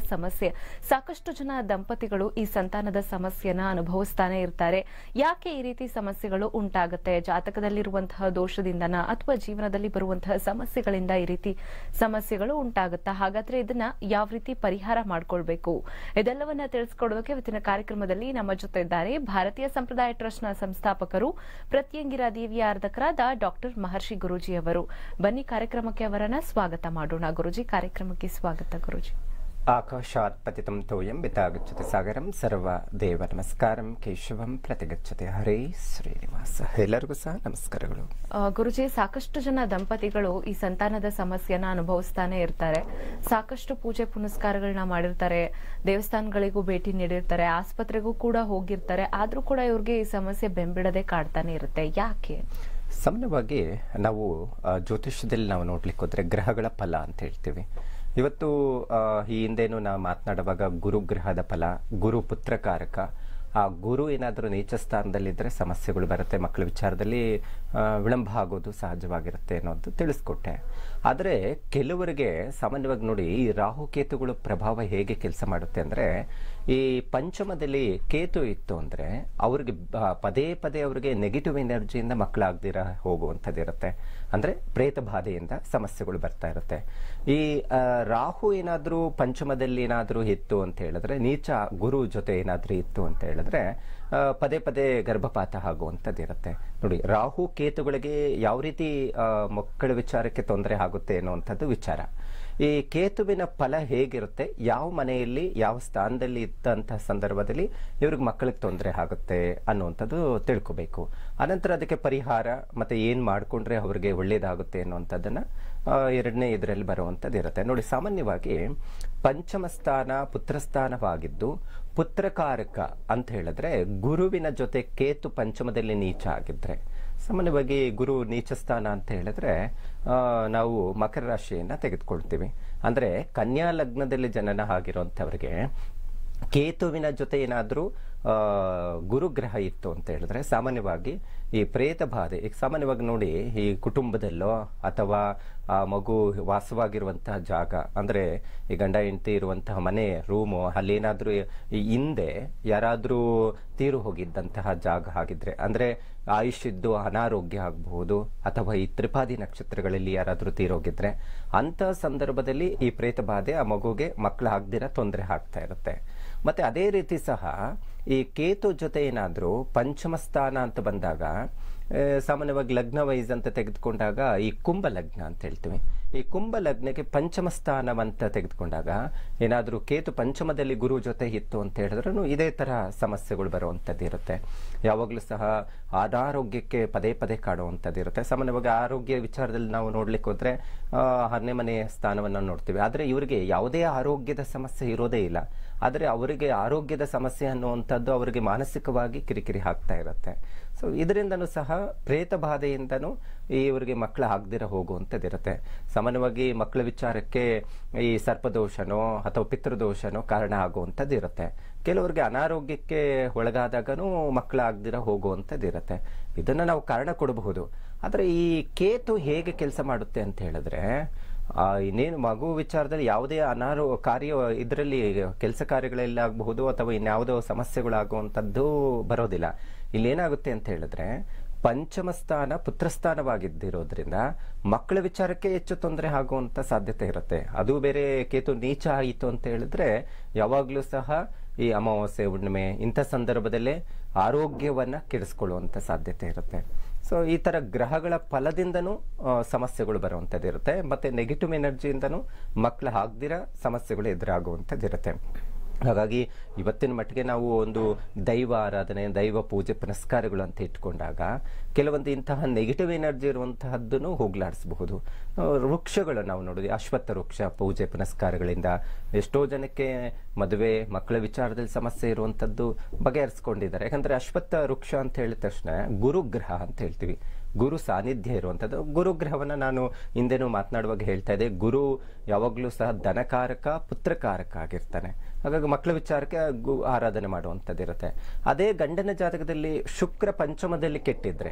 ಸಮಸ್ಯೆ ಸಾಕಷ್ಟು ಜನ ದಂಪತಿಗಳು ಈ ಸಂತಾನದ ಸಮಸ್ಯೆನ ಅನುಭವಿಸ್ತಾನೆ ಇರ್ತಾರೆ ಯಾಕೆ ಈ ರೀತಿ ಸಮಸ್ಯೆಗಳು ಉಂಟಾಗುತ್ತೆ ಜಾತಕದಲ್ಲಿರುವಂತಹ ದೋಷದಿಂದನ ಅಥವಾ ಜೀವನದಲ್ಲಿ ಬರುವಂತಹ ಸಮಸ್ಯೆಗಳಿಂದ ಈ ರೀತಿ ಸಮಸ್ಯೆಗಳು ಉಂಟಾಗುತ್ತಾ ಹಾಗಾದ್ರೆ ಇದನ್ನ ಯಾವ ರೀತಿ ಪರಿಹಾರ ಮಾಡ್ಕೊಳ್ಬೇಕು ಇದೆಲ್ಲವನ್ನ ತಿಳಿಸ್ಕೊಡೋದಕ್ಕೆ ಇವತ್ತಿನ ಕಾರ್ಯಕ್ರಮದಲ್ಲಿ ನಮ್ಮ ಜೊತೆ ಇದ್ದಾರೆ ಭಾರತೀಯ ಸಂಪ್ರದಾಯ ಟ್ರಸ್ಟ್ನ ಸಂಸ್ಥಾಪಕರು ಪ್ರತ್ಯಂಗಿರ ದೇವಿಯ ಆರಾಧಕರಾದ ಡಾಕ್ಟರ್ ಮಹರ್ಷಿ ಗುರೂಜಿ ಅವರು ಬನ್ನಿ ಕಾರ್ಯಕ್ರಮಕ್ಕೆ ಅವರನ್ನ ಸ್ವಾಗತ ಮಾಡೋಣ ಗುರುಜಿ ಕಾರ್ಯಕ್ರಮಕ್ಕೆ ಸ್ವಾಗತ ಗುರುಜಿ ಆಕಾಶಾತ್ ಪತಿತಂ ತೋಯಂ ಬಿತಾಗಚ್ಚತೆ ಸಾಗರಂ ಸರ್ವ ದೇವ ನಮಸ್ಕಾರಂ ಕೇಶವಂ ಪ್ರತಿಗಚ್ಚತೆ ಹರೇ ಶ್ರೀನಿವಾಸ ಎಲ್ಲರಿಗೂ ಸಹ ನಮಸ್ಕಾರಗಳು ಆ, ಗುರುಜಿ ಸಾಕಷ್ಟು ಜನ ದಂಪತಿಗಳು ಈ ಸಂತಾನದ ಸಮಸ್ಯೆನ ಅನುಭವಿಸ್ತಾನೆ ಇರ್ತಾರೆ ಸಾಕಷ್ಟು ಪೂಜೆ ಪುನಸ್ಕಾರಗಳನ್ನ ಮಾಡಿರ್ತಾರೆ ದೇವಸ್ಥಾನಗಳಿಗೂ ಭೇಟಿ ನೀಡಿರ್ತಾರೆ ಆಸ್ಪತ್ರೆಗೂ ಕೂಡ ಹೋಗಿರ್ತಾರೆ ಆದ್ರೂ ಕೂಡ ಇವ್ರಿಗೆ ಈ ಸಮಸ್ಯೆ ಬೆಂಬಿಡದೆ ಕಾಡ್ತಾನೆ ಇರುತ್ತೆ ಯಾಕೆ ಸಾಮಾನ್ಯವಾಗಿ ನಾವು ಆ, ಜ್ಯೋತಿಷ್ಯದಲ್ಲಿ ನಾವು ನೋಡ್ಲಿಕ್ಕೆ ಹೋದ್ರೆ ಗ್ರಹಗಳ ಫಲ ಅಂತ ಹೇಳ್ತೀವಿ ಇವತ್ತು ಆ, ಈ ಹಿಂದೇನು ನಾವು ಮಾತನಾಡುವಾಗ ಗುರುಗ್ರಹದ ಫಲ ಗುರು ಪುತ್ರಕಾರಕ ಆ ಗುರು ಏನಾದರೂ ನೀಚ ಸ್ಥಾನದಲ್ಲಿದ್ದರೆ ಸಮಸ್ಯೆಗಳು ಬರುತ್ತೆ ಮಕ್ಕಳ ವಿಚಾರದಲ್ಲಿ ಆ, ವಿಳಂಬ ಆಗೋದು ಸಹಜವಾಗಿರುತ್ತೆ ಅನ್ನೋದು ತಿಳಿಸ್ಕೊಟ್ಟೆ ಆದರೆ ಕೆಲವರಿಗೆ ಸಾಮಾನ್ಯವಾಗಿ ನೋಡಿ ಈ ರಾಹುಕೇತುಗಳು ಪ್ರಭಾವ ಹೇಗೆ ಕೆಲಸ ಮಾಡುತ್ತೆ ಅಂದರೆ ಈ ಪಂಚಮದಲ್ಲಿ ಕೇತು ಇತ್ತು ಅಂದರೆ ಅವ್ರಿಗೆ ಬ- ಪದೇ ಪದೇ ಅವರಿಗೆ ನೆಗೆಟಿವ್ ಎನರ್ಜಿಯಿಂದ ಮಕ್ಕಳಾಗ್ದಿರ ಹೋಗುವಂಥದ್ದು ಇರುತ್ತೆ ಅಂದರೆ ಪ್ರೇತ ಬಾಧೆಯಿಂದ ಸಮಸ್ಯೆಗಳು ಬರ್ತಾ ಇರುತ್ತೆ ಈ ಆ, ರಾಹು ಏನಾದರೂ ಪಂಚಮದಲ್ಲಿ ಏನಾದರೂ ಇತ್ತು ಅಂತ ಹೇಳಿದ್ರೆ ನೀಚ ಗುರು ಜೊತೆ ಏನಾದರೂ ಇತ್ತು ಅಂತ ಹೇಳಿದ್ರೆ ಆ, ಪದೇ ಪದೇ ಗರ್ಭಪಾತ ಆಗುವಂಥದ್ದು ಇರುತ್ತೆ ನೋಡಿ ರಾಹು ಕೇತುಗಳಿಗೆ ಯಾವ ರೀತಿ ಆ, ಮಕ್ಕಳ ವಿಚಾರಕ್ಕೆ ತೊಂದರೆ ಆಗುತ್ತೆ ಅನ್ನುವಂಥದ್ದು ವಿಚಾರ ಈ ಕೇತುವಿನ ಫಲ ಹೇಗಿರುತ್ತೆ ಯಾವ ಮನೆಯಲ್ಲಿ ಯಾವ ಸ್ಥಾನದಲ್ಲಿ ಇದ್ದಂತಹ ಸಂದರ್ಭದಲ್ಲಿ ಇವ್ರಿಗೆ ಮಕ್ಕಳಿಗೆ ತೊಂದರೆ ಆಗುತ್ತೆ ಅನ್ನುವಂಥದ್ದು ತಿಳ್ಕೊಬೇಕು ಅನಂತರ ಅದಕ್ಕೆ ಪರಿಹಾರ ಮತ್ತೆ ಏನ್ ಮಾಡ್ಕೊಂಡ್ರೆ ಅವ್ರಿಗೆ ಒಳ್ಳೇದಾಗುತ್ತೆ ಅನ್ನುವಂಥದ್ದನ್ನ ಆ, ಎರಡನೇ ಇದರಲ್ಲಿ ಬರುವಂಥದ್ದು ಇರುತ್ತೆ ನೋಡಿ ಸಾಮಾನ್ಯವಾಗಿ ಪಂಚಮ ಸ್ಥಾನ ಪುತ್ರಸ್ಥಾನವಾಗಿದ್ದು ಪುತ್ರಕಾರಕ ಅಂತ ಹೇಳಿದ್ರೆ ಗುರುವಿನ ಜೊತೆ ಕೇತು ಪಂಚಮದಲ್ಲಿ ನೀಚ ಆಗಿದ್ರೆ ಸಾಮಾನ್ಯವಾಗಿ ಗುರು ನೀಚ ಸ್ಥಾನ ಅಂತ ಹೇಳಿದ್ರೆ ಆ, ನಾವು ಮಕರ ರಾಶಿಯನ್ನ ತೆಗೆದುಕೊಳ್ತೀವಿ ಅಂದ್ರೆ ಕನ್ಯಾ ಲಗ್ನದಲ್ಲಿ ಜನನ ಆಗಿರುವಂತವರಿಗೆ ಕೇತುವಿನ ಜೊತೆ ಏನಾದರೂ ಗುರುಗ್ರಹ ಇತ್ತು ಅಂತ ಹೇಳಿದ್ರೆ ಸಾಮಾನ್ಯವಾಗಿ ಈ ಪ್ರೇತ ಬಾಧೆ ಈಗ ಸಾಮಾನ್ಯವಾಗಿ ನೋಡಿ ಈ ಕುಟುಂಬದಲ್ಲೋ ಅಥವಾ ಆ ಮಗು ವಾಸವಾಗಿರುವಂತಹ ಜಾಗ ಅಂದ್ರೆ ಈ ಗಂಡ ಹೆಂಡತಿ ಇರುವಂತಹ ಮನೆ ರೂಮು ಅಲ್ಲೇನಾದ್ರೂ ಈ ಹಿಂದೆ ಯಾರಾದ್ರೂ ತೀರು ಹೋಗಿದ್ದಂತಹ ಜಾಗ ಆಗಿದ್ರೆ ಅಂದ್ರೆ ಆಯುಷ್ ಇದ್ದು ಅನಾರೋಗ್ಯ ಆಗಬಹುದು ಅಥವಾ ಈ ತ್ರಿಪಾದಿ ನಕ್ಷತ್ರಗಳಲ್ಲಿ ಯಾರಾದ್ರೂ ತೀರೋಗಿದ್ರೆ ಅಂತ ಸಂದರ್ಭದಲ್ಲಿ ಈ ಪ್ರೇತ ಬಾಧೆ ಆ ಮಗುಗೆ ಮಕ್ಕಳು ಆಗ್ದಿರ ತೊಂದರೆ ಆಗ್ತಾ ಇರುತ್ತೆ ಮತ್ತೆ ಅದೇ ರೀತಿ ಸಹ ಈ ಕೇತು ಜೊತೆ ಏನಾದ್ರೂ ಪಂಚಮ ಸ್ಥಾನ ಅಂತ ಬಂದಾಗ ಆ, ಸಾಮಾನ್ಯವಾಗಿ ಲಗ್ನ ವೈಸ್ ಅಂತ ತೆಗೆದುಕೊಂಡಾಗ ಈ ಕುಂಭ ಲಗ್ನ ಅಂತ ಹೇಳ್ತೀವಿ ಈ ಕುಂಭ ಲಗ್ನಕ್ಕೆ ಪಂಚಮ ಸ್ಥಾನವಂತ ತೆಗೆದುಕೊಂಡಾಗ ಏನಾದ್ರೂ ಕೇತು ಪಂಚಮದಲ್ಲಿ ಗುರು ಜೊತೆ ಇತ್ತು ಅಂತ ಹೇಳಿದ್ರೂ ಇದೇ ತರ ಸಮಸ್ಯೆಗಳು ಬರುವಂತದ್ದು ಇರುತ್ತೆ ಯಾವಾಗಲೂ ಸಹ ಅನಾರೋಗ್ಯಕ್ಕೆ ಪದೇ ಪದೇ ಕಾಡುವಂಥದ್ದು ಇರುತ್ತೆ ಸಾಮಾನ್ಯವಾಗಿ ಆರೋಗ್ಯ ವಿಚಾರದಲ್ಲಿ ನಾವು ನೋಡ್ಲಿಕ್ಕೆ ಹೋದ್ರೆ ಆ, ಹನ್ನೆ ಮನೆಯ ಸ್ಥಾನವನ್ನು ನೋಡ್ತೀವಿ ಆದ್ರೆ ಇವರಿಗೆ ಯಾವುದೇ ಆರೋಗ್ಯದ ಸಮಸ್ಯೆ ಇರೋದೇ ಇಲ್ಲ ಆದರೆ ಅವರಿಗೆ ಆರೋಗ್ಯದ ಸಮಸ್ಯೆ ಅನ್ನುವಂಥದ್ದು ಅವರಿಗೆ ಮಾನಸಿಕವಾಗಿ ಕಿರಿಕಿರಿ ಆಗ್ತಾ ಇರುತ್ತೆ ಸೊ ಇದರಿಂದನೂ ಸಹ ಪ್ರೇತ ಬಾಧೆಯಿಂದನೂ ಇವರಿಗೆ ಮಕ್ಕಳ ಆಗದಿರ ಹೋಗುವಂಥದ್ದು ಇರುತ್ತೆ ಸಾಮಾನ್ಯವಾಗಿ ಮಕ್ಕಳ ವಿಚಾರಕ್ಕೆ ಈ ಸರ್ಪದೋಷನೋ ಅಥವಾ ಪಿತೃದೋಷನೋ ಕಾರಣ ಆಗುವಂಥದ್ದು ಇರುತ್ತೆ ಕೆಲವರಿಗೆ ಅನಾರೋಗ್ಯಕ್ಕೆ ಒಳಗಾದಾಗನೂ ಮಕ್ಕಳ ಆಗದಿರ ಹೋಗುವಂಥದ್ದು ಇರುತ್ತೆ ಇದನ್ನ ನಾವು ಕಾರಣ ಕೊಡಬಹುದು ಆದರೆ ಈ ಕೇತು ಹೇಗೆ ಕೆಲಸ ಮಾಡುತ್ತೆ ಅಂತ ಹೇಳಿದ್ರೆ ಆ, ಇನ್ನೇನು ಮಗು ವಿಚಾರದಲ್ಲಿ ಯಾವುದೇ ಅನಾರೋ ಕಾರ್ಯ ಇದರಲ್ಲಿ ಕೆಲಸ ಕಾರ್ಯಗಳಲ್ಲಿ ಆಗಬಹುದು ಅಥವಾ ಇನ್ಯಾವುದೋ ಸಮಸ್ಯೆಗಳಾಗುವಂಥದ್ದು ಬರೋದಿಲ್ಲ ಇಲ್ಲೇನಾಗುತ್ತೆ ಅಂತ ಹೇಳಿದ್ರೆ ಪಂಚಮ ಸ್ಥಾನ ಪುತ್ರಸ್ಥಾನವಾಗಿದ್ದಿರೋದ್ರಿಂದ ಮಕ್ಕಳ ವಿಚಾರಕ್ಕೆ ಹೆಚ್ಚು ತೊಂದರೆ ಆಗುವಂತ ಸಾಧ್ಯತೆ ಇರುತ್ತೆ ಅದು ಬೇರೆ ಕೇತು ನೀಚ ಆಯಿತು ಅಂತ ಹೇಳಿದ್ರೆ ಯಾವಾಗ್ಲೂ ಸಹ ಈ ಅಮಾವಾಸ್ಯೆ ಹುಣ್ಣಿಮೆ ಇಂಥ ಸಂದರ್ಭದಲ್ಲೇ ಆರೋಗ್ಯವನ್ನ ಕೆಡಿಸ್ಕೊಳ್ಳುವಂತ ಸಾಧ್ಯತೆ ಇರುತ್ತೆ ಸೊ ಈ ತರ ಗ್ರಹಗಳ ಫಲದಿಂದನೂ ಆ, ಸಮಸ್ಯೆಗಳು ಬರುವಂಥದ್ದು ಇರುತ್ತೆ ಮತ್ತೆ ನೆಗೆಟಿವ್ ಎನರ್ಜಿಯಿಂದನೂ ಮಕ್ಕಳ ಆಗ್ದಿರ ಸಮಸ್ಯೆಗಳು ಎದುರಾಗುವಂಥದ್ದು ಇರುತ್ತೆ ಹಾಗಾಗಿ ಇವತ್ತಿನ ಮಟ್ಟಿಗೆ ನಾವು ಒಂದು ದೈವ ಆರಾಧನೆ ದೈವ ಪೂಜೆ ಪುನಸ್ಕಾರಗಳು ಅಂತ ಇಟ್ಕೊಂಡಾಗ ಕೆಲವೊಂದು ಇಂತಹ ನೆಗೆಟಿವ್ ಎನರ್ಜಿ ಇರುವಂತಹದ್ದನ್ನು ಹೋಗ್ಲಾಡಿಸಬಹುದು ಆ, ವೃಕ್ಷಗಳು ನಾವು ನೋಡಿದ್ವಿ ಅಶ್ವತ್ಥ ವೃಕ್ಷ ಪೂಜೆ ಪುನಸ್ಕಾರಗಳಿಂದ ಎಷ್ಟೋ ಜನಕ್ಕೆ ಮದುವೆ ಮಕ್ಕಳ ವಿಚಾರದಲ್ಲಿ ಸಮಸ್ಯೆ ಇರುವಂತದ್ದು ಬಗೆಹರಿಸ್ಕೊಂಡಿದ್ದಾರೆ ಯಾಕಂದ್ರೆ ಅಶ್ವತ್ಥ ವೃಕ್ಷ ಅಂತ ಹೇಳಿದ ತಕ್ಷಣ ಗುರುಗ್ರಹ ಅಂತ ಹೇಳ್ತೀವಿ ಗುರು ಸಾನ್ನಿಧ್ಯ ಇರುವಂಥದ್ದು ಗುರುಗ್ರಹವನ್ನ ನಾನು ಹಿಂದೆನೂ ಮಾತನಾಡುವಾಗ ಹೇಳ್ತಾ ಇದ್ದೆ ಗುರು ಯಾವಾಗಲೂ ಸಹ ಧನಕಾರಕ ಪುತ್ರಕಾರಕ ಆಗಿರ್ತಾನೆ ಹಾಗಾಗಿ ಮಕ್ಕಳ ವಿಚಾರಕ್ಕೆ ಗು ಆರಾಧನೆ ಮಾಡುವಂಥದ್ದು ಇರುತ್ತೆ ಅದೇ ಗಂಡನ ಜಾತಕದಲ್ಲಿ ಶುಕ್ರ ಪಂಚಮದಲ್ಲಿ ಕೆಟ್ಟಿದ್ರೆ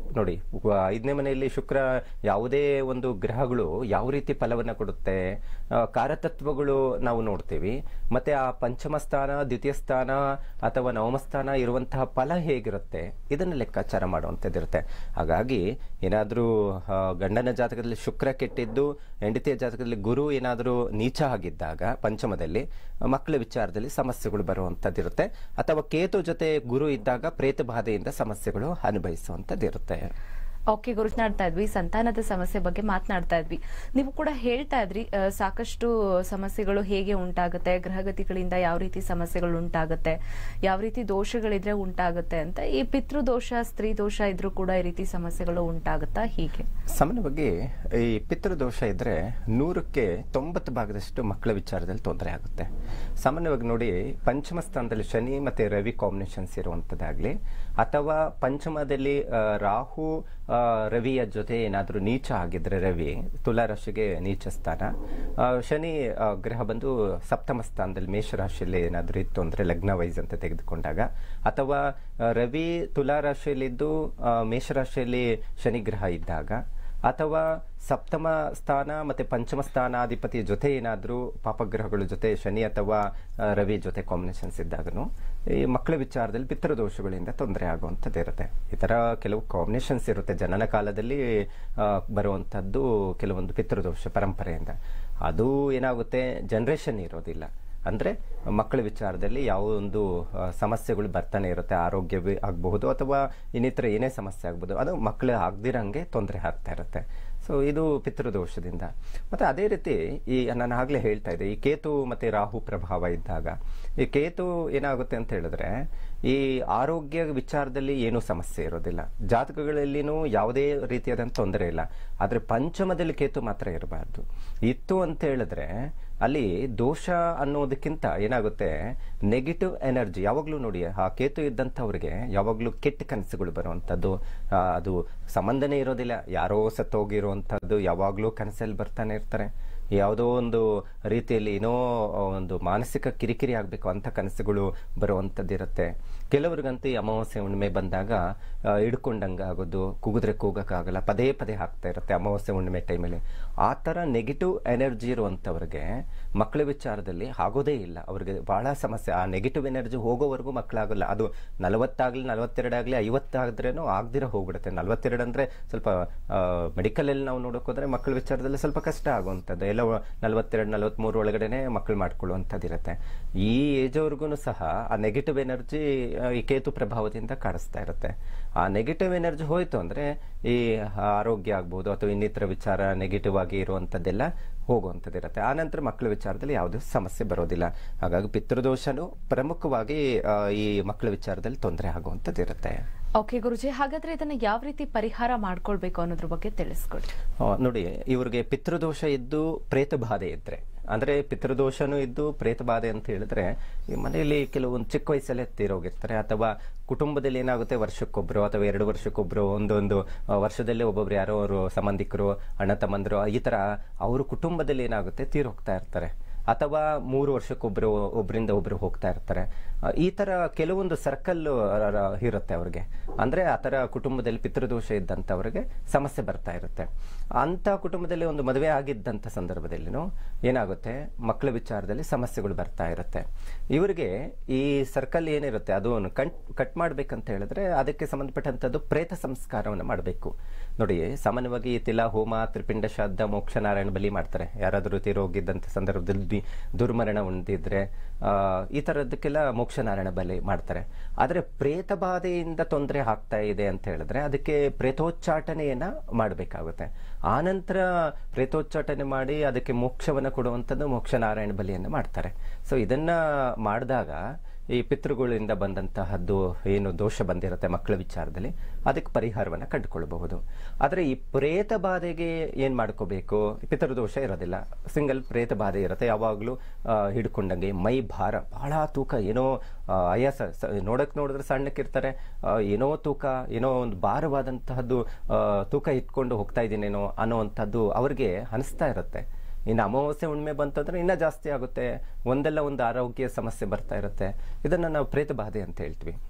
ನೋಡಿ ವ- ಐದನೇ ಮನೆಯಲ್ಲಿ ಶುಕ್ರ ಯಾವುದೇ ಒಂದು ಗ್ರಹಗಳು ಯಾವ ರೀತಿ ಫಲವನ್ನ ಕೊಡುತ್ತೆ ಆ, ಕಾರತತ್ವಗಳು ನಾವು ನೋಡ್ತೀವಿ ಮತ್ತೆ ಆ ಪಂಚಮ ಸ್ಥಾನ ದ್ವಿತೀಯ ಸ್ಥಾನ ಅಥವಾ ನವಮ ಸ್ಥಾನ ಇರುವಂತಹ ಫಲ ಹೇಗಿರುತ್ತೆ ಇದನ್ನು ಲೆಕ್ಕಾಚಾರ ಮಾಡುವಂಥದ್ದಿರುತ್ತೆ ಹಾಗಾಗಿ ಏನಾದರೂ ಗಂಡನ ಜಾತಕದಲ್ಲಿ ಶುಕ್ರ ಕೆಟ್ಟಿದ್ದು ಹೆಂಡತಿಯ ಜಾತಕದಲ್ಲಿ ಗುರು ಏನಾದರೂ ನೀಚ ಆಗಿದ್ದಾಗ ಪಂಚಮದಲ್ಲಿ ಮಕ್ಕಳ ವಿಚಾರದಲ್ಲಿ ಸಮಸ್ಯೆಗಳು ಬರುವಂಥದ್ದಿರುತ್ತೆ ಅಥವಾ ಕೇತು ಜೊತೆ ಗುರು ಇದ್ದಾಗ ಪ್ರೇತ ಬಾಧೆಯಿಂದ ಸಮಸ್ಯೆಗಳು ಅನುಭವಿಸುವಂಥದ್ದಿರುತ್ತೆ ಓಕೆ ಗುರುನಾಡ್ತಾ ಇದ್ವಿ ಸಂತಾನದ ಸಮಸ್ಯೆ ಬಗ್ಗೆ ಮಾತನಾಡ್ತಾ ಇದ್ವಿ ನೀವು ಕೂಡ ಹೇಳ್ತಾ ಇದ್ರಿ ಆ, ಸಾಕಷ್ಟು ಸಮಸ್ಯೆಗಳು ಹೇಗೆ ಉಂಟಾಗುತ್ತೆ ಗ್ರಹಗತಿಗಳಿಂದ ಯಾವ ರೀತಿ ಸಮಸ್ಯೆಗಳು ಉಂಟಾಗುತ್ತೆ ಯಾವ ರೀತಿ ದೋಷಗಳಿದ್ರೆ ಉಂಟಾಗುತ್ತೆ ಅಂತ ಈ ಪಿತೃದೋಷ ಸ್ತ್ರೀ ದೋಷ ಇದ್ರೂ ಕೂಡ ಈ ರೀತಿ ಸಮಸ್ಯೆಗಳು ಉಂಟಾಗುತ್ತಾ ಹೀಗೆ ಸಾಮಾನ್ಯವಾಗಿ ಈ ಪಿತೃದೋಷ ಇದ್ರೆ ನೂರಕ್ಕೆ ತೊಂಬತ್ತು ಭಾಗದಷ್ಟು ಮಕ್ಕಳ ವಿಚಾರದಲ್ಲಿ ತೊಂದರೆ ಆಗುತ್ತೆ ಸಾಮಾನ್ಯವಾಗಿ ನೋಡಿ ಪಂಚಮ ಸ್ಥಾನದಲ್ಲಿ ಶನಿ ಮತ್ತೆ ರವಿ ಕಾಂಬಿನೇಷನ್ಸ್ ಇರುವಂಥದ್ದಾಗ್ಲಿ ಅಥವಾ ಪಂಚಮದಲ್ಲಿ ಆ, ರಾಹು ಆ, ರವಿಯ ಜೊತೆ ಏನಾದರೂ ನೀಚ ಆಗಿದ್ರೆ ರವಿ ತುಲಾ ರಾಶಿಗೆ ನೀಚ ಸ್ಥಾನ ಆ, ಶನಿ ಆ, ಗ್ರಹ ಬಂದು ಸಪ್ತಮ ಸ್ಥಾನದಲ್ಲಿ ಮೇಷರಾಶಿಯಲ್ಲಿ ಏನಾದರೂ ಇತ್ತು ಅಂದರೆ ಲಗ್ನ ವೈಸ್ ಅಂತ ತೆಗೆದುಕೊಂಡಾಗ ಅಥವಾ ಆ, ರವಿ ತುಲಾ ರಾಶಿಯಲ್ಲಿದ್ದು ಆ, ಮೇಷರಾಶಿಯಲ್ಲಿ ಶನಿ ಗ್ರಹ ಇದ್ದಾಗ ಅಥವಾ ಸಪ್ತಮ ಸ್ಥಾನ ಮತ್ತೆ ಪಂಚಮ ಸ್ಥಾನಾಧಿಪತಿ ಜೊತೆ ಏನಾದರೂ ಪಾಪಗ್ರಹಗಳ ಜೊತೆ ಶನಿ ಅಥವಾ ಆ, ರವಿ ಜೊತೆ ಕಾಂಬಿನೇಷನ್ಸ್ ಇದ್ದಾಗನು ಈ ಮಕ್ಕಳ ವಿಚಾರದಲ್ಲಿ ಪಿತೃದೋಷಗಳಿಂದ ತೊಂದರೆ ಆಗುವಂಥದ್ದು ಇರುತ್ತೆ ಈ ಥರ ಕೆಲವು ಕಾಂಬಿನೇಷನ್ಸ್ ಇರುತ್ತೆ ಜನನ ಕಾಲದಲ್ಲಿ ಆ, ಬರುವಂಥದ್ದು ಕೆಲವೊಂದು ಪಿತೃದೋಷ ಪರಂಪರೆಯಿಂದ ಅದು ಏನಾಗುತ್ತೆ ಜನರೇಷನ್ ಇರೋದಿಲ್ಲ ಅಂದರೆ ಮಕ್ಕಳ ವಿಚಾರದಲ್ಲಿ ಯಾವ ಒಂದು ಆ, ಸಮಸ್ಯೆಗಳು ಬರ್ತಾನೆ ಇರುತ್ತೆ ಆರೋಗ್ಯ ಆಗಬಹುದು ಅಥವಾ ಇನ್ನಿತರ ಏನೇ ಸಮಸ್ಯೆ ಆಗ್ಬೋದು ಅದು ಮಕ್ಕಳು ಆಗದಿರಂಗೆ ತೊಂದರೆ ಆಗ್ತಾ ಇರುತ್ತೆ ಸೊ ಇದು ಪಿತೃದೋಷದಿಂದ ಮತ್ತು ಅದೇ ರೀತಿ ಈ ನಾನು ಆಗಲೇ ಹೇಳ್ತಾ ಇದ್ದೆ ಈ ಕೇತು ಮತ್ತು ರಾಹು ಪ್ರಭಾವ ಇದ್ದಾಗ ಈ ಕೇತು ಏನಾಗುತ್ತೆ ಅಂತ ಹೇಳಿದ್ರೆ ಈ ಆರೋಗ್ಯ ವಿಚಾರದಲ್ಲಿ ಏನೂ ಸಮಸ್ಯೆ ಇರೋದಿಲ್ಲ ಜಾತಕಗಳಲ್ಲಿನೂ ಯಾವುದೇ ರೀತಿಯಾದಂಥ ತೊಂದರೆ ಇಲ್ಲ ಆದರೆ ಪಂಚಮದಲ್ಲಿ ಕೇತು ಮಾತ್ರ ಇರಬಾರ್ದು ಇತ್ತು ಅಂತ ಹೇಳಿದ್ರೆ ಅಲ್ಲಿ ದೋಷ ಅನ್ನೋದಕ್ಕಿಂತ ಏನಾಗುತ್ತೆ ನೆಗೆಟಿವ್ ಎನರ್ಜಿ ಯಾವಾಗಲೂ ನೋಡಿ ಆ ಕೇತು ಇದ್ದಂಥವ್ರಿಗೆ ಯಾವಾಗಲೂ ಕೆಟ್ಟ ಕನಸುಗಳು ಬರುವಂಥದ್ದು ಆ, ಅದು ಸಂಬಂಧನೇ ಇರೋದಿಲ್ಲ ಯಾರೋ ಸತ್ತೋಗಿರುವಂಥದ್ದು ಯಾವಾಗಲೂ ಕನಸಲ್ಲಿ ಬರ್ತಾನೆ ಇರ್ತಾರೆ ಯಾವುದೋ ಒಂದು ರೀತಿಯಲ್ಲಿ ಏನೋ ಒಂದು ಮಾನಸಿಕ ಕಿರಿಕಿರಿ ಆಗಬೇಕು ಅಂತ ಕನಸುಗಳು ಬರುವಂಥದ್ದಿರುತ್ತೆ ಕೆಲವ್ರಿಗಂತೂ ಈ ಅಮಾವಾಸ್ಯೆ ಹುಣ್ಣಿಮೆ ಬಂದಾಗ ಆ, ಹಿಡ್ಕೊಂಡಂಗೆ ಆಗೋದು ಕೂಗಿದ್ರೆ ಕೂಗಕ್ಕಾಗಲ್ಲ ಪದೇ ಪದೇ ಆಗ್ತಾ ಇರುತ್ತೆ ಅಮಾವಾಸ್ಯೆ ಹುಣ್ಣಿಮೆ ಟೈಮಲ್ಲಿ ಆ ಥರ ನೆಗೆಟಿವ್ ಎನರ್ಜಿ ಇರುವಂಥವ್ರಿಗೆ ಮಕ್ಕಳ ವಿಚಾರದಲ್ಲಿ ಆಗೋದೇ ಇಲ್ಲ ಅವ್ರಿಗೆ ಬಹಳ ಸಮಸ್ಯೆ ಆ ನೆಗೆಟಿವ್ ಎನರ್ಜಿ ಹೋಗೋವರೆಗೂ ಮಕ್ಕಳಾಗಲ್ಲ ಅದು ನಲವತ್ತಾಗಲಿ ನಲವತ್ತೆರಡಾಗಲಿ ಐವತ್ತಾದ್ರೇನೂ ಆಗದಿರ ಹೋಗ್ಬಿಡುತ್ತೆ ನಲವತ್ತೆರಡು ಅಂದರೆ ಸ್ವಲ್ಪ ಮೆಡಿಕಲಲ್ಲಿ ನಾವು ನೋಡೋಕೆ ಹೋದ್ರೆ ಮಕ್ಕಳ ವಿಚಾರದಲ್ಲಿ ಸ್ವಲ್ಪ ಕಷ್ಟ ಆಗುವಂಥದ್ದು ಎಲ್ಲ ನಲವತ್ತೆರಡು ನಲವತ್ತ್ಮೂರು ಒಳಗಡೆನೆ ಮಕ್ಕಳು ಮಾಡ್ಕೊಳ್ಳುವಂಥದ್ದು ಇರುತ್ತೆ ಈ ಏಜ್ವರೆಗೂ ಸಹ ಆ ನೆಗೆಟಿವ್ ಎನರ್ಜಿ ಈ ಕೇತು ಪ್ರಭಾವದಿಂದ ಕಾಣಿಸ್ತಾ ಇರುತ್ತೆ ಆ ನೆಗೆಟಿವ್ ಎನರ್ಜಿ ಹೋಯ್ತು ಅಂದರೆ ಈ ಆರೋಗ್ಯ ಆಗ್ಬೋದು ಅಥವಾ ಇನ್ನಿತರ ವಿಚಾರ ನೆಗೆಟಿವ್ ಆಗಿ ಇರುವಂಥದ್ದೆಲ್ಲ ಹೋಗುವಂಥದ್ದು ಇರುತ್ತೆ ಆನಂತರ ಮಕ್ಕಳ ವಿಚಾರದಲ್ಲಿ ಯಾವುದೇ ಸಮಸ್ಯೆ ಬರೋದಿಲ್ಲ ಹಾಗಾಗಿ ಪಿತೃದೋಷನು ಪ್ರಮುಖವಾಗಿ ಆ, ಈ ಮಕ್ಕಳ ವಿಚಾರದಲ್ಲಿ ತೊಂದರೆ ಆಗುವಂಥದ್ದು ಇರುತ್ತೆ ಓಕೆ ಗುರುಜಿ ಹಾಗಾದ್ರೆ ಇದನ್ನ ಯಾವ ರೀತಿ ಪರಿಹಾರ ಮಾಡ್ಕೊಳ್ಬೇಕು ಅನ್ನೋದ್ರ ಬಗ್ಗೆ ತಿಳಿಸ್ಕೊಡಿ ಆ, ನೋಡಿ ಇವ್ರಿಗೆ ಪಿತೃದೋಷ ಇದ್ದು ಪ್ರೇತ ಬಾಧೆ ಇದ್ರೆ ಅಂದ್ರೆ ಪಿತೃದೋಷನೂ ಇದ್ದು ಪ್ರೇತ ಬಾಧೆ ಅಂತ ಹೇಳಿದ್ರೆ ಈ ಮನೆಯಲ್ಲಿ ಕೆಲವೊಂದು ಚಿಕ್ಕ ವಯಸ್ಸಲ್ಲೇ ತೀರೋಗಿರ್ತಾರೆ ಅಥವಾ ಕುಟುಂಬದಲ್ಲಿ ಏನಾಗುತ್ತೆ ವರ್ಷಕ್ಕೊಬ್ರು ಅಥವಾ ಎರಡು ವರ್ಷಕ್ಕೊಬ್ರು ಒಂದೊಂದು ಆ, ವರ್ಷದಲ್ಲೇ ಒಬ್ಬೊಬ್ರು ಯಾರೋ ಅವರು ಸಂಬಂಧಿಕರು ಅಣ್ಣ ತಮ್ಮಂದರು ಈ ತರ ಅವ್ರ ಕುಟುಂಬದಲ್ಲಿ ಏನಾಗುತ್ತೆ ತೀರೋಗ್ತಾ ಇರ್ತಾರೆ ಅಥವಾ ಮೂರು ವರ್ಷಕ್ಕೊಬ್ರು ಒಬ್ಬರಿಂದ ಒಬ್ರು ಹೋಗ್ತಾ ಇರ್ತಾರೆ ಆ, ಈ ತರ ಕೆಲವೊಂದು ಸರ್ಕಲ್ ಇರುತ್ತೆ ಅವ್ರಿಗೆ ಅಂದ್ರೆ ಆ ತರ ಕುಟುಂಬದಲ್ಲಿ ಪಿತೃದೋಷ ಇದ್ದಂಥವ್ರಿಗೆ ಸಮಸ್ಯೆ ಬರ್ತಾ ಇರುತ್ತೆ ಅಂತ ಕುಟುಂಬದಲ್ಲಿ ಒಂದು ಮದುವೆ ಆಗಿದ್ದಂಥ ಸಂದರ್ಭದಲ್ಲಿನೂ ಏನಾಗುತ್ತೆ ಮಕ್ಕಳ ವಿಚಾರದಲ್ಲಿ ಸಮಸ್ಯೆಗಳು ಬರ್ತಾ ಇರುತ್ತೆ ಇವರಿಗೆ ಈ ಸರ್ಕಲ್ ಏನಿರುತ್ತೆ ಅದು ಕಟ್ ಕಟ್ ಮಾಡ್ಬೇಕಂತ ಹೇಳಿದ್ರೆ ಅದಕ್ಕೆ ಸಂಬಂಧಪಟ್ಟಂಥದ್ದು ಪ್ರೇತ ಸಂಸ್ಕಾರವನ್ನು ಮಾಡಬೇಕು ನೋಡಿ ಸಾಮಾನ್ಯವಾಗಿ ಈ ತಿಲ ಹೋಮ ತ್ರಿಪಿಂಡ ಶ್ರಾದ್ದ ಮೋಕ್ಷ ನಾರಾಯಣ ಬಲಿ ಮಾಡ್ತಾರೆ ಯಾರಾದರೂ ತೀರೋಗಿದ್ದಂಥ ಸಂದರ್ಭದಲ್ಲಿ ದುರ್ಮರಣ ಹೊಂದಿದ್ರೆ ಆ, ಈ ಥರದ್ದಕ್ಕೆಲ್ಲ ಮೋಕ್ಷ ನಾರಾಯಣ ಬಲಿ ಮಾಡ್ತಾರೆ ಆದರೆ ಪ್ರೇತ ಬಾಧೆಯಿಂದ ತೊಂದರೆ ಆಗ್ತಾ ಇದೆ ಅಂತ ಹೇಳಿದ್ರೆ ಅದಕ್ಕೆ ಪ್ರೇತೋಚ್ಚಾಟನೆಯನ್ನ ಮಾಡಬೇಕಾಗುತ್ತೆ ಆನಂತರ ಪ್ರೇತೋಚ್ಚಾಟನೆ ಮಾಡಿ ಅದಕ್ಕೆ ಮೋಕ್ಷವನ್ನು ಕೊಡುವಂಥದ್ದು ಮೋಕ್ಷ ನಾರಾಯಣ ಬಲಿಯನ್ನು ಮಾಡ್ತಾರೆ ಸೊ ಇದನ್ನ ಮಾಡಿದಾಗ ಈ ಪಿತೃಗಳಿಂದ ಬಂದಂತಹದ್ದು ಏನು ದೋಷ ಬಂದಿರುತ್ತೆ ಮಕ್ಕಳ ವಿಚಾರದಲ್ಲಿ ಅದಕ್ಕೆ ಪರಿಹಾರವನ್ನು ಕಂಡುಕೊಳ್ಬಹುದು ಆದರೆ ಈ ಪ್ರೇತ ಬಾಧೆಗೆ ಏನು ಮಾಡ್ಕೋಬೇಕು ಪಿತೃದೋಷ ಇರೋದಿಲ್ಲ ಸಿಂಗಲ್ ಪ್ರೇತ ಬಾಧೆ ಇರುತ್ತೆ ಯಾವಾಗಲೂ ಹಿಡ್ಕೊಂಡಂಗೆ ಮೈ ಭಾರ ಬಹಳ ತೂಕ ಏನೋ ಆ, ಆಯಾಸ ಸ- ನೋಡಕ್ ನೋಡಿದ್ರೆ ಸಣ್ಣಕ್ಕಿರ್ತಾರೆ ಆ, ಏನೋ ತೂಕ ಏನೋ ಒಂದು ಭಾರವಾದಂತಹದ್ದು ಆ, ತೂಕ ಇಟ್ಕೊಂಡು ಹೋಗ್ತಾ ಇದ್ದೀನೇನೋ ಅನ್ನೋವಂಥದ್ದು ಅವ್ರಿಗೆ ಅನಿಸ್ತಾ ಇರುತ್ತೆ ಇನ್ನು ಅಮಾವಾಸ್ಯೆ ಹುಣ್ಣಿಮೆ ಬಂತಂದ್ರೆ ಇನ್ನೂ ಜಾಸ್ತಿ ಆಗುತ್ತೆ ಒಂದಲ್ಲ ಒಂದು ಆರೋಗ್ಯ ಸಮಸ್ಯೆ ಬರ್ತಾ ಇರುತ್ತೆ ಇದನ್ನು ನಾವು ಪ್ರೇತ ಬಾಧೆ ಅಂತ ಹೇಳ್ತೀವಿ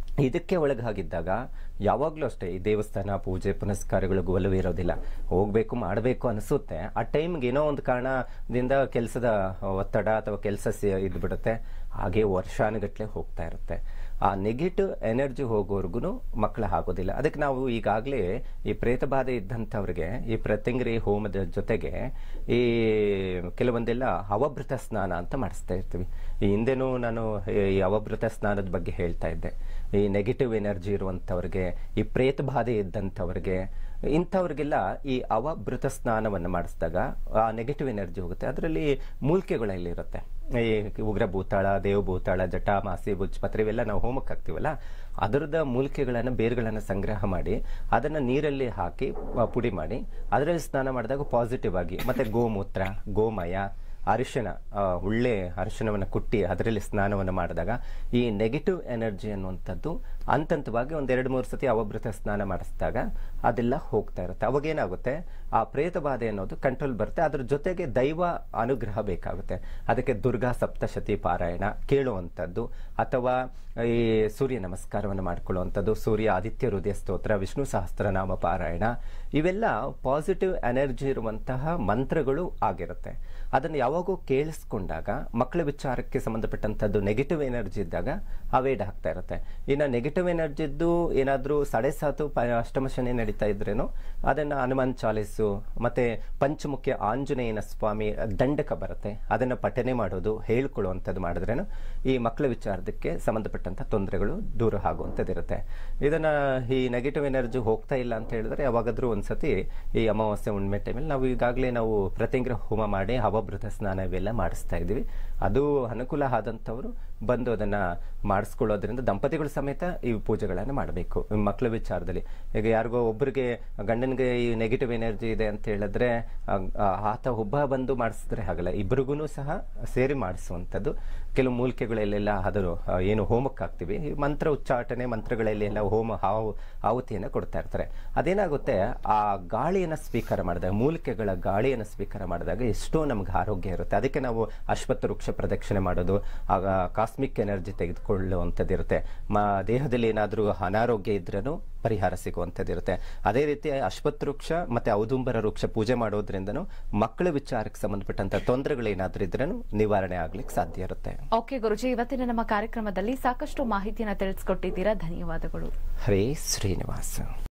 ಇದಕ್ಕೆ ಒಳಗಾಗಿದ್ದಾಗ ಯಾವಾಗಲೂ ಅಷ್ಟೇ ಈ ದೇವಸ್ಥಾನ ಪೂಜೆ ಪುನಸ್ಕಾರಗಳಿಗೂ ಒಲವು ಇರೋದಿಲ್ಲ ಹೋಗ್ಬೇಕು ಮಾಡಬೇಕು ಅನಿಸುತ್ತೆ ಆ ಟೈಮ್ಗೆ ಏನೋ ಒಂದು ಕಾರಣದಿಂದ ಕೆಲಸದ ಒತ್ತಡ ಅಥವಾ ಕೆಲಸ ಇದ್ಬಿಡುತ್ತೆ ಹಾಗೆ ವರ್ಷಾನುಗಟ್ಲೆ ಹೋಗ್ತಾ ಇರುತ್ತೆ ಆ ನೆಗೆಟಿವ್ ಎನರ್ಜಿ ಹೋಗೋರ್ಗು ಮಕ್ಕಳು ಆಗೋದಿಲ್ಲ ಅದಕ್ಕೆ ನಾವು ಈಗಾಗಲೇ ಈ ಪ್ರೇತ ಬಾಧೆ ಇದ್ದಂಥವ್ರಿಗೆ ಈ ಪ್ರತ್ಯಂಗಿರಿ ಹೋಮದ ಜೊತೆಗೆ ಈ ಕೆಲವೊಂದೆಲ್ಲ ಅವಭೃತ ಸ್ನಾನ ಅಂತ ಮಾಡಿಸ್ತಾ ಇರ್ತೀವಿ ಈ ಹಿಂದೆನೂ ನಾನು ಈ ಅವಭೃತ ಸ್ನಾನದ ಬಗ್ಗೆ ಹೇಳ್ತಾ ಇದ್ದೆ ಈ ನೆಗೆಟಿವ್ ಎನರ್ಜಿ ಇರುವಂಥವ್ರಿಗೆ ಈ ಪ್ರೇತ ಬಾಧೆ ಇದ್ದಂಥವ್ರಿಗೆ ಇಂಥವ್ರಿಗೆಲ್ಲ ಈ ಅವಭೃತ ಸ್ನಾನವನ್ನು ಮಾಡಿಸಿದಾಗ ಆ ನೆಗೆಟಿವ್ ಎನರ್ಜಿ ಹೋಗುತ್ತೆ ಅದರಲ್ಲಿ ಮೂಲಿಕೆಗಳಲ್ಲಿರುತ್ತೆ ಈ ಉಗ್ರ ಭೂತಾಳ ದೇವ ಭೂತಾಳ ಜಟ ಮಾಸಿ ಬುಜ್ಪತ್ರೆ ಇವೆಲ್ಲ ನಾವು ಹೋಮಕ್ಕೆ ಹಾಕ್ತೀವಲ್ಲ ಅದರದ ಮೂಲಿಕೆಗಳನ್ನು ಬೇರುಗಳನ್ನು ಸಂಗ್ರಹ ಮಾಡಿ ಅದನ್ನು ನೀರಲ್ಲಿ ಹಾಕಿ ಆ, ಪುಡಿ ಮಾಡಿ ಅದರಲ್ಲಿ ಸ್ನಾನ ಮಾಡಿದಾಗ ಪಾಸಿಟಿವ್ ಆಗಿ ಮತ್ತೆ ಗೋಮೂತ್ರ ಗೋಮಯ ಅರಿಶಿನ ಆ, ಒಳ್ಳೆ ಅರಿಶಿನವನ್ನು ಕುಟ್ಟಿ ಅದರಲ್ಲಿ ಸ್ನಾನವನ್ನು ಮಾಡಿದಾಗ ಈ ನೆಗೆಟಿವ್ ಎನರ್ಜಿ ಅನ್ನುವಂಥದ್ದು ಹಂತಂತವಾಗಿ ಒಂದು ಎರಡು ಮೂರು ಸತಿ ಅವಭೃತ ಸ್ನಾನ ಮಾಡಿಸಿದಾಗ ಅದೆಲ್ಲ ಹೋಗ್ತಾ ಇರುತ್ತೆ ಅವಾಗ ಏನಾಗುತ್ತೆ ಆ ಪ್ರೇತ ಬಾಧೆ ಅನ್ನೋದು ಕಂಟ್ರೋಲ್ ಬರುತ್ತೆ ಅದ್ರ ಜೊತೆಗೆ ದೈವ ಅನುಗ್ರಹ ಬೇಕಾಗುತ್ತೆ ಅದಕ್ಕೆ ದುರ್ಗಾ ಸಪ್ತಶತಿ ಪಾರಾಯಣ ಕೇಳುವಂಥದ್ದು ಅಥವಾ ಈ ಸೂರ್ಯ ನಮಸ್ಕಾರವನ್ನು ಮಾಡ್ಕೊಳ್ಳುವಂಥದ್ದು ಸೂರ್ಯ ಆದಿತ್ಯ ಹೃದಯ ಸ್ತೋತ್ರ ವಿಷ್ಣು ಸಹಸ್ರನಾಮ ಪಾರಾಯಣ ಇವೆಲ್ಲ ಪಾಸಿಟಿವ್ ಎನರ್ಜಿ ಇರುವಂತಹ ಮಂತ್ರಗಳು ಆಗಿರುತ್ತೆ ಅದನ್ನು ಯಾವಾಗೂ ಕೇಳಿಸ್ಕೊಂಡಾಗ ಮಕ್ಕಳ ವಿಚಾರಕ್ಕೆ ಸಂಬಂಧಪಟ್ಟಂಥದ್ದು ನೆಗೆಟಿವ್ ಎನರ್ಜಿ ಇದ್ದಾಗ ಅವೇಡ್ ಆಗ್ತಾ ಇರುತ್ತೆ ಇನ್ನು ನೆಗೆಟಿವ್ ಎನರ್ಜಿ ಇದ್ದು ಏನಾದರೂ ಸಾಡೆ ಸಾತು ಪ ಅಷ್ಟಮ ಶನಿ ನಡೀತಾ ಇದ್ರೇನು ಅದನ್ನು ಹನುಮಾನ್ ಚಾಲೀಸು ಮತ್ತೆ ಪಂಚಮುಖ್ಯ ಆಂಜನೇಯನ ಸ್ವಾಮಿ ದಂಡಕ ಬರುತ್ತೆ ಅದನ್ನು ಪಠನೆ ಮಾಡೋದು ಹೇಳ್ಕೊಳ್ಳುವಂಥದ್ದು ಮಾಡಿದ್ರೇನು ಈ ಮಕ್ಕಳ ವಿಚಾರದಕ್ಕೆ ಸಂಬಂಧಪಟ್ಟಂಥ ತೊಂದರೆಗಳು ದೂರ ಆಗುವಂಥದ್ದು ಇರುತ್ತೆ ಇದನ್ನ ಈ ನೆಗೆಟಿವ್ ಎನರ್ಜಿ ಹೋಗ್ತಾ ಇಲ್ಲ ಅಂತ ಹೇಳಿದ್ರೆ ಯಾವಾಗಾದ್ರೂ ಒಂದ್ಸತಿ ಈ ಅಮಾವಾಸ್ಯೆ ಹುಣ್ಣಿಮೆ ಟೈಮಲ್ಲಿ ನಾವು ಈಗಾಗಲೇ ನಾವು ಪ್ರತಿಂಗ್ರ ಹೋಮ ಮಾಡಿ ಹವಭೃತ ಸ್ನಾನ ಇವೆಲ್ಲ ಮಾಡಿಸ್ತಾ ಇದ್ದೀವಿ ಅದು ಅನುಕೂಲ ಆದಂಥವ್ರು ಬಂದು ಅದನ್ನ ಮಾಡಿಸ್ಕೊಳ್ಳೋದ್ರಿಂದ ದಂಪತಿಗಳು ಸಮೇತ ಈ ಪೂಜೆಗಳನ್ನು ಮಾಡಬೇಕು ಮಕ್ಕಳ ವಿಚಾರದಲ್ಲಿ ಈಗ ಯಾರಿಗೋ ಒಬ್ಬರಿಗೆ ಗಂಡನಿಗೆ ಈ ನೆಗೆಟಿವ್ ಎನರ್ಜಿ ಇದೆ ಅಂತ ಹೇಳಿದ್ರೆ ಆ, ಆ, ಆತ ಒಬ್ಬ ಬಂದು ಮಾಡಿಸಿದ್ರೆ ಆಗಲ್ಲ ಇಬ್ಬರಿಗೂ ಸಹ ಸೇರಿ ಮಾಡಿಸುವಂಥದ್ದು ಕೆಲವು ಮೂಲಿಕೆಗಳಲ್ಲೆಲ್ಲ ಅದರ ಆ, ಏನು ಹೋಮಕ್ಕೆ ಹಾಕ್ತೀವಿ ಈ ಮಂತ್ರ ಉಚ್ಚಾಟನೆ ಮಂತ್ರಗಳಲ್ಲಿ ಎಲ್ಲ ಹೋಮ ಹಾವು ಆಹುತಿಯನ್ನು ಕೊಡ್ತಾ ಇರ್ತಾರೆ ಅದೇನಾಗುತ್ತೆ ಆ ಗಾಳಿಯನ್ನು ಸ್ವೀಕಾರ ಮಾಡಿದಾಗ ಮೂಲಿಕೆಗಳ ಗಾಳಿಯನ್ನು ಸ್ವೀಕಾರ ಮಾಡಿದಾಗ ಎಷ್ಟೋ ನಮ್ಗೆ ಆರೋಗ್ಯ ಇರುತ್ತೆ ಅದಕ್ಕೆ ನಾವು ಅಶ್ವತ್ಥ ವೃಕ್ಷ ಪ್ರದಕ್ಷಿಣೆ ಮಾಡೋದು ಆಗ ಕಾಸ್ಮಿಕ್ ಎನರ್ಜಿ ತೆಗೆದುಕೊಳ್ಳುವಂಥದ್ದು ಇರುತ್ತೆ ಮ ದೇಹದಲ್ಲಿ ಏನಾದರೂ ಅನಾರೋಗ್ಯ ಇದ್ರೂ ಪರಿಹಾರ ಸಿಗುವಂಥದ್ದು ಇರುತ್ತೆ ಅದೇ ರೀತಿ ಅಶ್ವತ್ಥ ವೃಕ್ಷ ಮತ್ತೆ ಔದುಂಬರ ವೃಕ್ಷ ಪೂಜೆ ಮಾಡೋದ್ರಿಂದನೂ ಮಕ್ಕಳ ವಿಚಾರಕ್ಕೆ ಸಂಬಂಧಪಟ್ಟಂತ ತೊಂದರೆಗಳೇನಾದ್ರೂ ಇದ್ರೂ ನಿವಾರಣೆ ಆಗ್ಲಿಕ್ಕೆ ಸಾಧ್ಯ ಇರುತ್ತೆ ಓಕೆ ಗುರುಜಿ ಇವತ್ತಿನ ನಮ್ಮ ಕಾರ್ಯಕ್ರಮದಲ್ಲಿ ಸಾಕಷ್ಟು ಮಾಹಿತಿಯನ್ನ ತಿಳಿಸ್ಕೊಟ್ಟಿದ್ದೀರಾ ಧನ್ಯವಾದಗಳು ಹರೇ ಶ್ರೀನಿವಾಸ